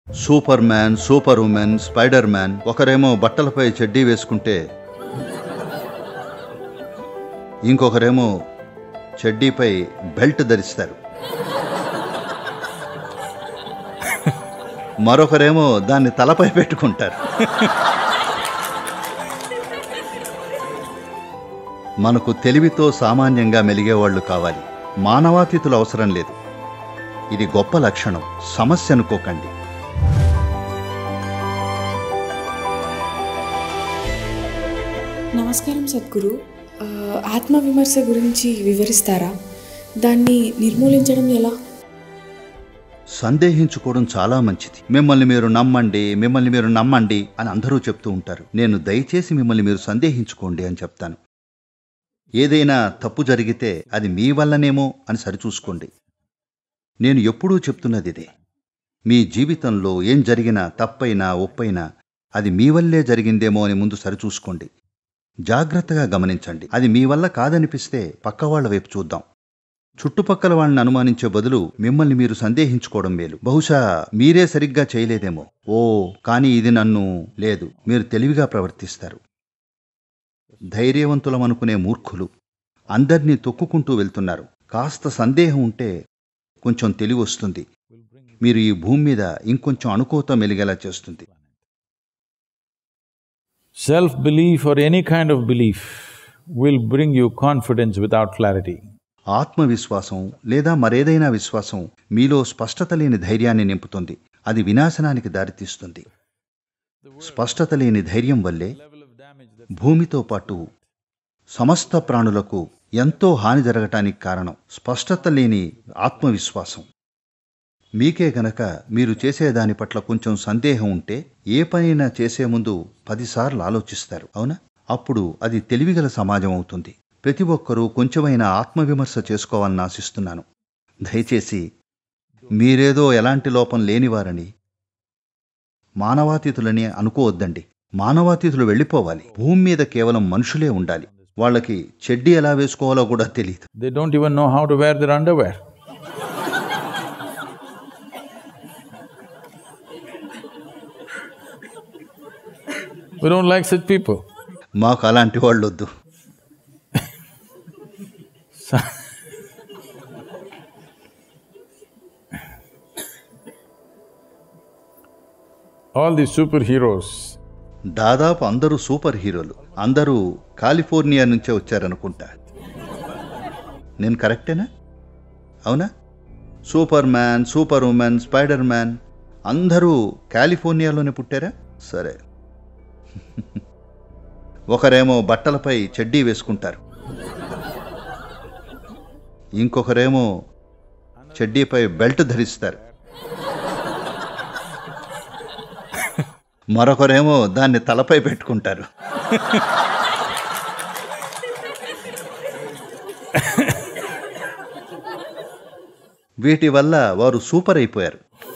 Super Superman Superwoman Spiderman ఒకరేమో బట్టలపై చెడ్డీ వేసుకుంటే ఇంకొకరేమో చెడ్డీపై బెల్ట్ ధరిస్తారు మరొకరేమో దాన్ని తలపై పెట్టుకుంటారు మనకు తెలివితో సామాన్యంగా మెలిగేవాళ్ళు కావాలి మానవాతీతులు అవసరం లేదు ఇది గొప్ప లక్షణం సమస్య అనుకోకండి నమస్కారం సద్గురు ఆ, ఆత్మవిమర్శ గురించి వివరిస్తారా దాన్ని నిర్మూలించడం ఎలా సందేహించుకోవడం చాలా మంచిది మిమ్మల్ని మీరు నమ్మండి మిమ్మల్ని మీరు నమ్మండి అని అందరూ చెప్తూ ఉంటారు నేను దయచేసి మిమ్మల్ని మీరు సందేహించుకోండి అని చెప్తాను ఏదైనా తప్పు జరిగితే అది మీ వల్లనేమో అని సరిచూసుకోండి నేను ఎప్పుడూ చెప్తున్నది ఇదే మీ జీవితంలో ఏం జరిగినా తప్పైనా ఒప్పైనా అది మీ వల్లే జరిగిందేమో అని ముందు సరిచూసుకోండి జాగ్రత్తగా గమనించండి అది మీ వల్ల కాదనిపిస్తే పక్కవాళ్ల వైపు చూద్దాం చుట్టుపక్కల వాళ్ళని అనుమానించే బదులు మిమ్మల్ని మీరు సందేహించుకోవడం మేలు బహుశా మీరే సరిగ్గా చేయలేదేమో ఓ కానీ ఇది నన్ను లేదు మీరు తెలివిగా ప్రవర్తిస్తారు ధైర్యవంతులమనుకునే మూర్ఖులు అందర్నీ తొక్కుకుంటూ వెళ్తున్నారు కాస్త సందేహం ఉంటే కొంచెం తెలివి వస్తుంది మీరు ఈ భూమి మీద ఇంకొంచెం అణుకోత మెలిగేలా చేస్తుంది Self belief or any kind of belief will bring you confidence without clarity. ఆత్మవిశ్వాసం లేదా మరేదైనా విశ్వాసం మీలో స్పష్టత లేని ధైర్యాన్ని నింపుతుంది అది వినాశనానికి దారితీస్తుంది స్పష్టత లేని ధైర్యం వల్లే భూమితో పాటు సమస్త ప్రాణులకు ఎంతో హాని జరగటానికి కారణం స్పష్టత లేని ఆత్మవిశ్వాసం మీకే గనక మీరు చేసేదాని పట్ల కొంచెం సందేహం ఉంటే ఏ పనైనా చేసే ముందు పదిసార్లు ఆలోచిస్తారు అవునా అప్పుడు అది తెలివిగల సమాజం అవుతుంది ప్రతి ఒక్కరూ కొంచెమైనా ఆత్మవిమర్శ చేసుకోవాలని ఆశిస్తున్నాను దయచేసి మీరేదో ఎలాంటి లోపం లేనివారని మానవాతీతులని అనుకోవద్దండి మానవాతీతులు వెళ్ళిపోవాలి భూమి మీద కేవలం మనుషులే ఉండాలి వాళ్ళకి చెడ్డీ ఎలా వేసుకోవాలో కూడా తెలియదు They don't even know how to wear their underwear. We don't like such people. మాకు అలాంటి వాళ్ళు వద్దు All these superheroes, దాదాపు అందరూ సూపర్ హీరోలు అందరూ కాలిఫోర్నియా నుంచే వచ్చారనుకుంటా నేను కరెక్టేనా అవునా Superman Superwoman Spiderman అందరూ కాలిఫోర్నియాలోనే పుట్టారా సరే ఒకరేమో బట్టలపై చెడ్డీ వేసుకుంటారు ఇంకొకరేమో చెడ్డీపై బెల్ట్ ధరిస్తారు మరొకరేమో దాన్ని తలపై పెట్టుకుంటారు వీటి వల్ల వారు సూపర్ అయిపోయారు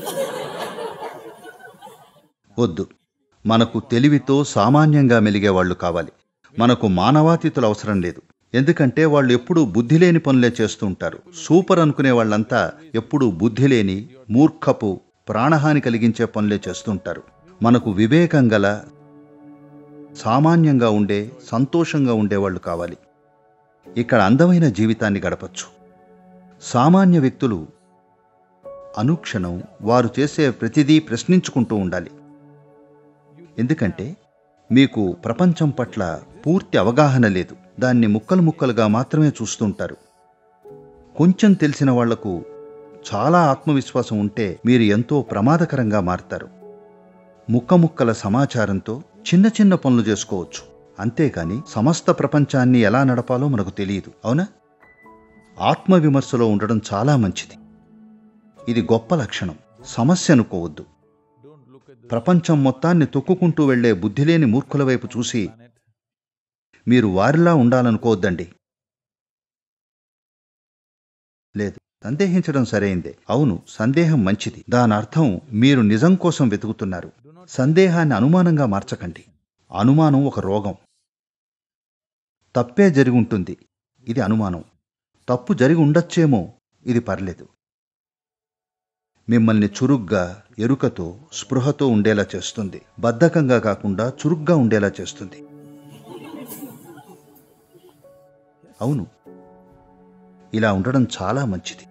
వద్దు మనకు తెలివితో సామాన్యంగా మెలిగే వాళ్ళు కావాలి మనకు మానవాతీతులు అవసరం లేదు ఎందుకంటే వాళ్ళు ఎప్పుడూ బుద్ధి లేని పనులే చేస్తూ ఉంటారు సూపర్ అనుకునే వాళ్ళంతా ఎప్పుడూ బుద్ధి లేని మూర్ఖపు ప్రాణహాని కలిగించే పనులే చేస్తుంటారు మనకు వివేకం గల సామాన్యంగా ఉండే సంతోషంగా ఉండేవాళ్ళు కావాలి ఇక్కడ అందమైన జీవితాన్ని గడపచ్చు సామాన్య వ్యక్తులు అనుక్షణం వారు చేసే ప్రతిదీ ప్రశ్నించుకుంటూ ఉండాలి ఎందుకంటే మీకు ప్రపంచం పట్ల పూర్తి అవగాహన లేదు దాన్ని ముక్కలు ముక్కలుగా మాత్రమే చూస్తుంటారు కొంచెం తెలిసిన వాళ్లకు చాలా ఆత్మవిశ్వాసం ఉంటే మీరు ఎంతో ప్రమాదకరంగా మారతారు ముక్క ముక్కల సమాచారంతో చిన్న చిన్న పనులు చేసుకోవచ్చు అంతేకాని సమస్త ప్రపంచాన్ని ఎలా నడపాలో మనకు తెలియదు అవునా ఆత్మవిమర్శలో ఉండడం చాలా మంచిది ఇది గొప్ప లక్షణం సమస్య అనుకోవద్దు ప్రపంచం మొత్తాన్ని తొక్కుకుంటూ వెళ్లే బుద్ధిలేని మూర్ఖుల వైపు చూసి మీరు వారిలా ఉండాలనుకోవద్దండి లేదు సందేహించడం సరైందే అవును సందేహం మంచిది దాని అర్థం మీరు నిజం కోసం వెతుకుతున్నారు సందేహాన్ని అనుమానంగా మార్చకండి అనుమానం ఒక రోగం తప్పే జరిగి ఉంటుంది ఇది అనుమానం తప్పు జరిగి ఉండొచ్చేమో ఇది పర్లేదు మిమ్మల్ని చురుగ్గా ఎరుకతో స్పృహతో ఉండేలా చేస్తుంది బద్ధకంగా కాకుండా చురుగ్గా ఉండేలా చేస్తుంది అవును ఇలా ఉండడం చాలా మంచిది